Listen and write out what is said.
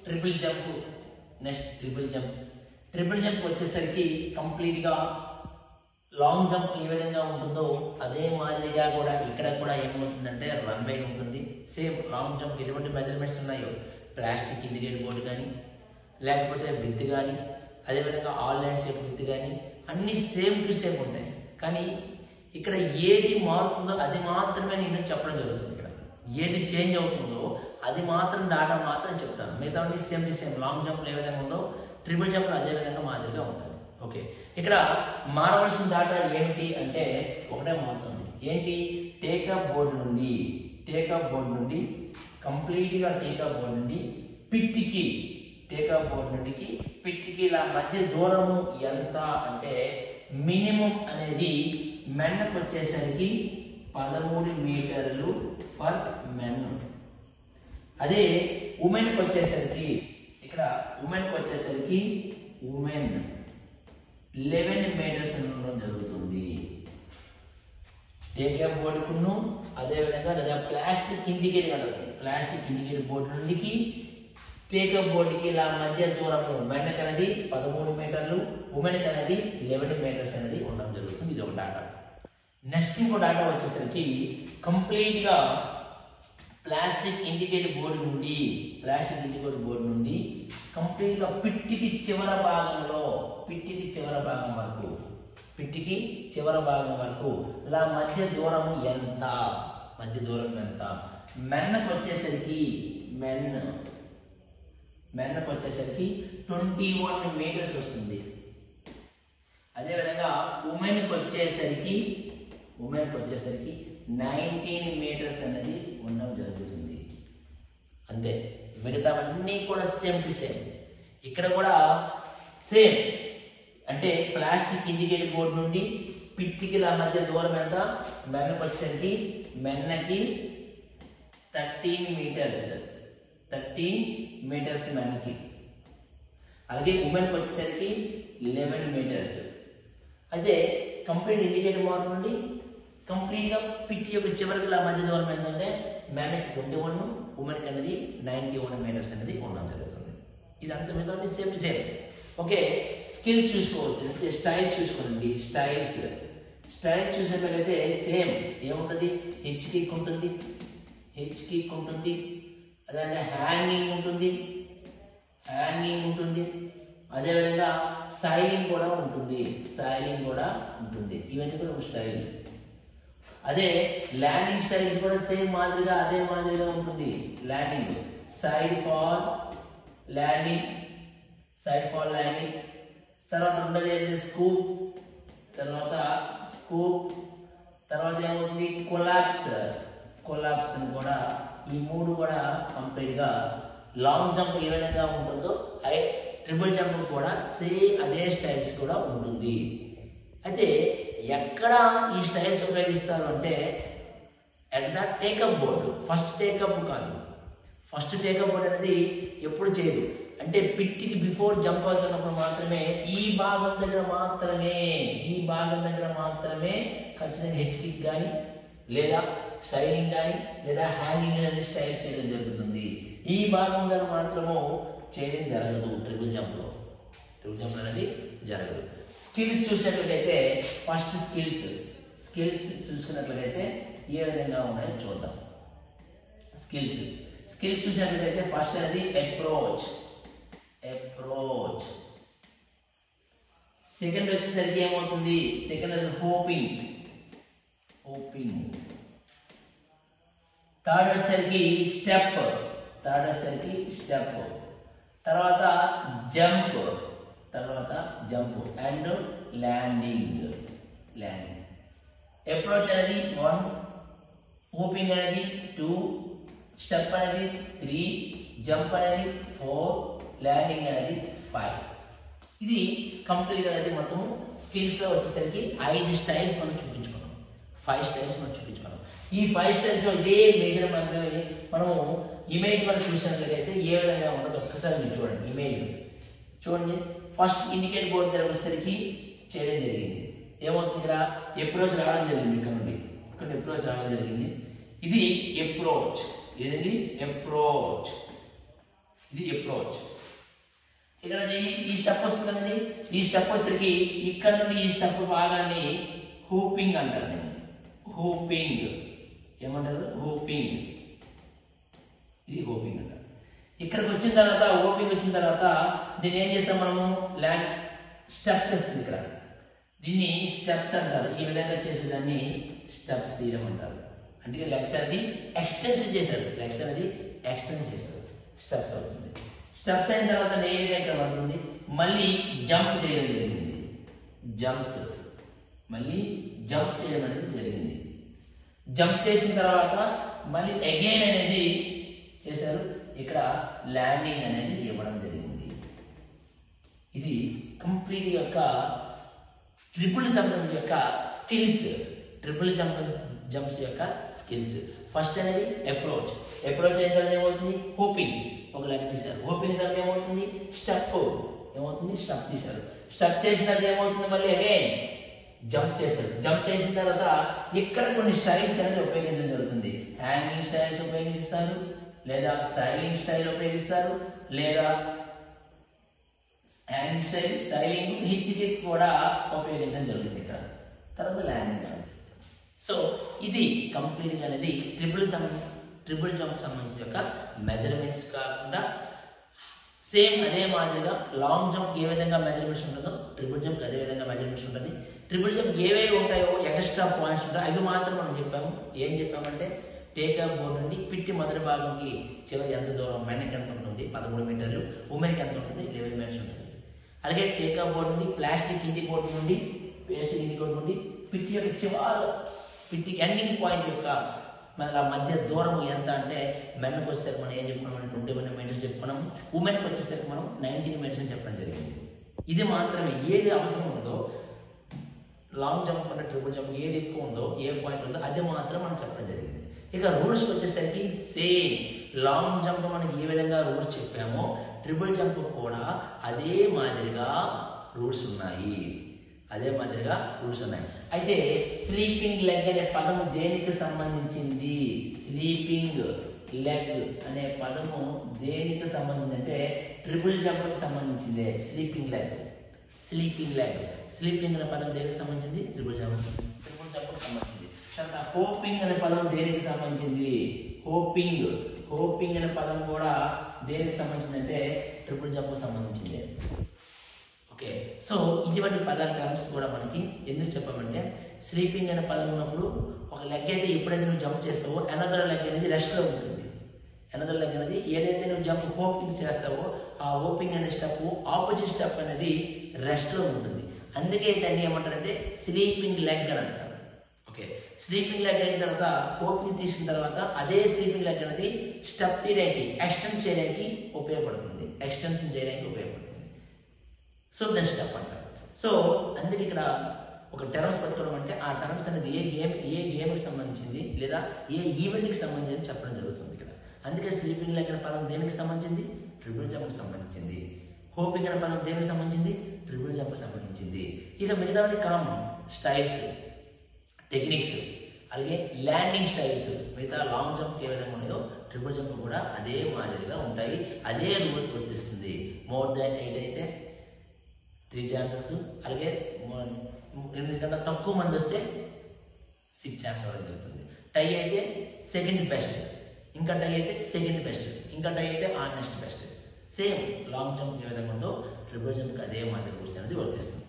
triple jump next triple jump triple jump వచ్చేసరికి కంప్లీట్గా long jump ఏ విధంగా ఉంటుందో అదే మాదిరిగా కూడా ఇక్కడ కూడా ఏమవుతుందంటే రన్వే ఉంటుంది సేమ్ లాంగ్ జంప్ ఎటువంటి మెజర్మెంట్స్ ఉన్నాయో ప్లాస్టిక్ ఇండికేట్ బోర్డు కానీ లేకపోతే విత్ కానీ అదేవిధంగా ఆన్లైన్ సేఫ్ విత్ కానీ అన్నీ సేమ్ టు సేమ్ ఉంటాయి కానీ ఇక్కడ ఏది మారుతుందో అది మాత్రమే నేను చెప్పడం జరుగుతుంది ఇక్కడ ఏది చేంజ్ అవుతుందో అది మాత్రం డాటా మాత్రం చెప్తాను మిగతా సేమ్ టు సేమ్ లాంగ్ జంప్లో ఏ విధంగా ఉందో ట్రిపుల్ జంప్లో అదే విధంగా మాదిరిగా ఉంటుంది ఓకే ఇక్కడ మారవలసిన డాటా ఏమిటి అంటే ఒకటే మారుతుంది ఏంటి టేకప్ బోర్డు నుండి టేకప్ బోర్డు నుండి కంప్లీట్గా టేకప్ బోర్డు నుండి పిట్టికి టేకప్ బోర్డు నుండికి పిట్టికి ఇలా మధ్య దూరము ఎంత అంటే మినిమం అనేది మెన్కి వచ్చేసరికి పదమూడు మీటర్లు ఫర్ మెన్ అదే ఉమెన్కి వచ్చేసరికి ఇక్కడ ఉమెన్కి వచ్చేసరికి ఉమెన్ లెవెన్ మీటర్స్ ఉండడం జరుగుతుంది టేకప్ బోర్డుకును అదేవిధంగా లేదా ప్లాస్టిక్ ఇండికేటర్ అంటుంది ప్లాస్టిక్ ఇండికేటర్ బోర్డు నుండికి టేకప్ బోర్డుకి ఇలా మధ్య దూరము మెన్కి అనేది పదమూడు మీటర్లు ఉమెన్కి అనేది లెవెన్ మీటర్స్ అనేది ఉండడం జరుగుతుంది ఇది ఒక డాటా నెక్స్ట్ ఇంకో డాటా వచ్చేసరికి కంప్లీట్గా ప్లాస్టిక్ ఇండికేటర్ బోర్డు నుండి ప్లాస్టిక్ ఇండికేటర్ బోర్డు నుండి కంప్లీట్గా పిట్టికి చివర భాగంలో పిట్టికి చివర భాగం వరకు పిట్టికి చివర భాగం వరకు ఇలా మధ్య దూరం ఎంత మధ్య దూరం ఎంత మెన్నకు వచ్చేసరికి మెన్ మెన్నకు వచ్చేసరికి ట్వంటీ వన్ మీటర్స్ వస్తుంది అదేవిధంగా ఉమెన్కి వచ్చేసరికి ఉమెన్కి వచ్చేసరికి నైన్టీన్ మీటర్స్ అనేది ఉండడం జరుగుతుంది అంతే మిగతావన్నీ కూడా సేమ్ టు సేమ్ ఇక్కడ కూడా సేమ్ అంటే ప్లాస్టిక్ ఇండికేటర్ బోర్డు నుండి పిట్టికిల మధ్య దూరం ఎంత మెన్నకు వచ్చేసరికి మెన్నకి థర్టీన్ మీటర్స్ థర్టీన్ మీటర్స్ మెన్నకి అలాగే ఉమెన్కి వచ్చేసరికి లెవెన్ మీటర్స్ అయితే కంప్లీట్ ఇండికేటర్ బోర్డు నుండి కంప్లీట్గా పిట్టి యొక్క చివరికి ఇలా మధ్య దూరం ఏంటంటే మ్యాన్కి ట్వంటీ వన్ ఉమెన్కి అనేది నైంటీ వన్ మీటర్స్ అనేది ఉండడం జరుగుతుంది ఇది అంత మీద సేమ్ సేమ్ ఓకే స్కిల్స్ చూసుకోవచ్చు స్టైల్స్ చూసుకోండి స్టైల్స్ స్టైల్స్ చూసేటట్లయితే సేమ్ ఏముంటుంది హెచ్ కిక్ ఉంటుంది హెచ్ కిక్ ఉంటుంది అదే హ్యాంగింగ్ ఉంటుంది హ్యాంగింగ్ ఉంటుంది అదేవిధంగా సైలింగ్ కూడా ఉంటుంది సైలింగ్ కూడా ఉంటుంది ఇవన్నీ కూడా ఒక స్టైల్ అదే ల్యాండింగ్ స్టైల్స్ కూడా సేమ్ మాదిరిగా అదే మాదిరిగా ఉంటుంది landing side fall landing side fall landing తర్వాత ఉండేది ఏంటి స్కూప్ తర్వాత స్కూప్ తర్వాత ఏమవుతుంది కొలాప్స్ కొలాప్స్ కూడా ఈ మూడు కూడా కంప్లీట్గా లాంగ్ జంప్ ఏ విధంగా ఉంటుందో ఐ ట్రిపుల్ జంప్ కూడా సేమ్ అదే స్టైల్స్ కూడా ఉంటుంది అయితే ఎక్కడ ఈ స్టైల్స్ ఉపయోగిస్తారు అంటే at the take up board first take up కాదు ఫస్ట్ టేకప్ బోర్డు అనేది ఎప్పుడు చేయదు అంటే పిట్టికి బిఫోర్ జంప్ అవుతున్నప్పుడు మాత్రమే ఈ భాగం దగ్గర మాత్రమే ఈ భాగం దగ్గర మాత్రమే ఖచ్చితంగా హెచ్కిక్ కానీ లేదా సైలింగ్ కానీ లేదా హ్యాంగింగ్ కానీ స్టైల్ చేయడం జరుగుతుంది ఈ భాగం దగ్గర మాత్రము చేయడం జరగదు ట్రిపుల్ జంప్లో ట్రిపుల్ జంప్ అనేది జరగదు స్కిల్స్ చూసినట్లయితే ఫస్ట్ స్కిల్స్ స్కిల్స్ చూసుకున్నట్లయితే ఏ విధంగా ఉన్నాయో చూద్దాం స్కిల్స్ స్కిల్స్ చూసినట్లయితే ఫస్ట్ అనేది అప్రోచ్ అప్రోచ్ సెకండ్ వచ్చేసరికి ఏమవుతుంది సెకండ్ అది హోపింగ్ హోపింగ్ థర్డ్ వచ్చేసరికి స్టెప్ థర్డ్ వచ్చేసరికి స్టెప్ తర్వాత జంప్ తర్వాత jump and landing landing approach అనేది వన్ ఓపింగ్ అనేది టూ స్టెప్ అనేది త్రీ జంప్ అనేది ఫోర్ ల్యాండింగ్ అనేది ఫైవ్ ఇది కంప్లీట్ అనేది మొత్తం స్కిల్స్లో వచ్చేసరికి ఐదు స్టైల్స్ మనం చూపించుకున్నాం ఫైవ్ స్టైల్స్ మనం చూపించుకున్నాం ఈ ఫైవ్ స్టైల్స్ ఇదే మేజర్ మధ్య మనము ఇమేజ్ మనం చూసినట్లయితే ఏ విధంగా ఉండదు ఒక్కసారి మీరు చూడండి ఇమేజ్ చూడండి ఫస్ట్ ఇండికేట్ బోర్డు దగ్గర వచ్చేసరికి చేయడం జరిగింది ఏమవుతుంది ఇక్కడ అప్రోచ్ రావడం జరిగింది ఇక్కడ నుండి ఇక్కడ అప్రోచ్ రావడం జరిగింది ఇది అప్రోచ్ ఏదండి అప్రోచ్ ఇది అప్రోచ్ ఇక్కడ ఈ ఈ స్టెప్ వస్తుంది కదండి ఈ స్టెప్ వచ్చేసరికి ఇక్కడ నుండి ఈ స్టెప్ భాగాన్ని హూపింగ్ అంటారు దీన్ని హూపింగ్ ఏమంటారు హూపింగ్ ఇది హోపింగ్ అంటారు ఇక్కడికి వచ్చిన తర్వాత ఓపింగ్ వచ్చిన తర్వాత దీన్ని ఏం చేస్తాం మనము ల్యాండ్ స్టెప్స్ వస్తుంది ఇక్కడ దీన్ని స్టెప్స్ అంటారు ఈ విధంగా చేసేదాన్ని స్టెప్స్ తీయడం అంటారు అంటే లెగ్స్ అనేది ఎక్స్టెన్షన్ చేశారు లెగ్స్ అనేది ఎక్స్టెండ్ చేశారు స్టెప్స్ అవుతుంది స్టెప్స్ అయిన తర్వాత నేరుగా ఇక్కడ పడుతుంది మళ్ళీ జంప్ చేయడం జరిగింది జంప్స్ మళ్ళీ జంప్ చేయడం అనేది జరిగింది జంప్ చేసిన తర్వాత మళ్ళీ అగైన్ అనేది చేశారు ఇక్కడ ల్యాండింగ్ అనేది ఇవ్వడం జరిగింది ఇది కంప్లీట్ యొక్క ట్రిపుల్ జంప్స్ యొక్క స్కిల్స్ ట్రిపుల్ జంప్ జంప్స్ యొక్క స్కిల్స్ ఫస్ట్ అనేది అప్రోచ్ అప్రోచ్ అయిన తర్వాత ఏమవుతుంది హోపింగ్ ఒక లెగ్ తీశారు హోపింగ్ తర్వాత ఏమవుతుంది స్టెప్ ఏమవుతుంది స్టెప్ తీశారు స్టెప్ చేసిన తర్వాత ఏమవుతుంది మళ్ళీ అగైన్ జంప్ చేశారు జంప్ చేసిన తర్వాత ఇక్కడ కొన్ని స్టైల్స్ అనేది ఉపయోగించడం జరుగుతుంది హ్యాంగింగ్ స్టైల్స్ ఉపయోగిస్తారు లేదా సైలింగ్ స్టైల్ ఉపయోగిస్తారు లేదా hanging style sailing hitch kick కూడా ఉపయోగించడం జరుగుతుంది ఇక్కడ తర్వాత ల్యాండింగ్ సో ఇది కంప్లీట్గా అనేది ట్రిపుల్ సమ్ ట్రిపుల్ జంప్ సంబంధించిన యొక్క మెజర్మెంట్స్ కాకుండా సేమ్ అదే మాదిరిగా లాంగ్ జంప్ ఏ విధంగా మెజర్మెంట్స్ ఉంటుందో ట్రిపుల్ జంప్ అదే విధంగా మెజర్మెంట్స్ ఉంటుంది ట్రిపుల్ జంప్ ఏవేవి ఉంటాయో ఎక్స్ట్రా పాయింట్స్ ఉంటాయో అవి మాత్రం మనం చెప్పాము ఏం చెప్పామంటే టేకప్ బోర్డు నుండి పిట్టి మొదటి భాగంకి చివరి ఎంత దూరం మెన్కి ఎంత ఉంటుంది పదమూడు మీటర్లు ఉమెన్కి ఎంత ఉంటుంది లెవెన్ మీటర్స్ ఉంటుంది అలాగే టేకప్ బోర్డు నుండి ప్లాస్టిక్ ఇంటి బోర్డు నుండి ప్లాస్టిక్ ఇంటి బోర్డు నుండి పిట్టి యొక్క చివరి పిట్టి ఎండింగ్ పాయింట్ యొక్క మన మధ్య దూరం ఎంత అంటే మెన్కి వచ్చేసరికి మనం ఏం చెప్పుకున్నాం అంటే ట్వంటీ వన్ మీటర్స్ చెప్పుకున్నాం ఉమెన్కి వచ్చేసరికి మనం నైన్టీన్ మీటర్స్ అని చెప్పడం జరిగింది ఇది మాత్రమే ఏది అవసరం ఉందో లాంగ్ జంప్ కన్నా ట్రిపుల్ జంప్ ఏది ఎక్కువ ఉందో ఏ పాయింట్ ఉందో అది మాత్రం మనం చెప్పడం జరిగింది ఇక రూల్స్ వచ్చేసరికి సేమ్ లాంగ్ జంప్ మనకి ఏ విధంగా రూల్స్ చెప్పామో ట్రిపుల్ జంప్ కూడా అదే మాదిరిగా రూల్స్ ఉన్నాయి అదే మాదిరిగా రూల్స్ ఉన్నాయి అయితే స్లీపింగ్ లెగ్ అనే పదము దేనికి సంబంధించింది స్లీపింగ్ లెగ్ అనే పదము దేనికి సంబంధించి అంటే ట్రిపుల్ జంప్కి సంబంధించిందే sleeping leg sleeping leg sleeping అనే పదం దేనికి సంబంధించింది ట్రిపుల్ జంప్ ట్రిపుల్ జంప్కి సంబంధించింది తర్వాత హోపింగ్ అనే పదం దేనికి సంబంధించింది హోపింగ్ హోపింగ్ అనే పదం కూడా దేనికి సంబంధించింది అంటే ట్రిపుల్ జంప్కి సంబంధించింది ఓకే సో ఇటువంటి పదాల టర్మ్స్ కూడా మనకి ఎందుకు చెప్పామంటే స్లీపింగ్ అనే పదం ఉన్నప్పుడు ఒక లెగ్ అయితే ఎప్పుడైతే నువ్వు జంప్ చేస్తావో అనదర్ లెగ్ అనేది రెస్ట్లో ఉంటుంది అనదర్ లెగ్ అనేది ఏదైతే నువ్వు జంప్ హోపింగ్ చేస్తావో ఆ హోపింగ్ అనే స్టెప్ ఆపోజిట్ స్టెప్ అనేది రెస్ట్లో ఉంటుంది అందుకే దాన్ని ఏమంటారంటే స్లీపింగ్ లెగ్ అని అంటారు ఓకే స్లీపింగ్ లెగ్ అయిన తర్వాత హోపింగ్ తీసుకున్న తర్వాత అదే స్లీపింగ్ లెగ్ అనేది స్టెప్ తీయడానికి ఎక్స్టెండ్ చేయడానికి ఉపయోగపడుతుంది ఎక్స్టెన్షన్ చేయడానికి ఉపయోగపడుతుంది సో దాని స్టెప్ అంటారు సో అందుకే ఇక్కడ ఒక టర్మ్స్ పట్టుకోవడం అంటే ఆ టర్మ్స్ అనేది ఏ గేమ్ ఏ గేమ్కి సంబంధించింది లేదా ఏ ఈవెంట్కి సంబంధించి అని చెప్పడం జరుగుతుంది ఇక్కడ అందుకే స్లీపింగ్ లెగ్ అనే పదం దేనికి సంబంధించింది ట్రిపుల్ జంప్కి సంబంధించింది హోపింగ్ అనే పదం దేనికి సంబంధించింది ట్రిపుల్ జంప్కి సంబంధించింది ఇక మిగతావన్నీ కామన్ స్టైల్స్ టెక్నిక్స్ అలాగే ల్యాండింగ్ స్టైల్స్ మిగతా లాంగ్ జంప్ ఏ విధంగా ఉన్నాయో ట్రిపుల్ జంప్ కూడా అదే మాదిరిగా ఉంటాయి అదే రూల్ గుర్తిస్తుంది మోర్ దాన్ ఎయిట్ అయితే త్రీ ఛాన్సెస్ అలాగే మో- ఎనిమిది కన్నా తక్కువ మంది వస్తే సిక్స్ ఛాన్స్ అవ్వడం జరుగుతుంది టై అయితే సెకండ్ బెస్ట్ ఇంకా టై అయితే సెకండ్ బెస్ట్ ఇంకా టై అయితే honest best same long jump ఏ విధంగా ఉందో ట్రిపుల్ జంప్కి అదే మాదిరి రూల్స్ అనేది వర్తిస్తుంది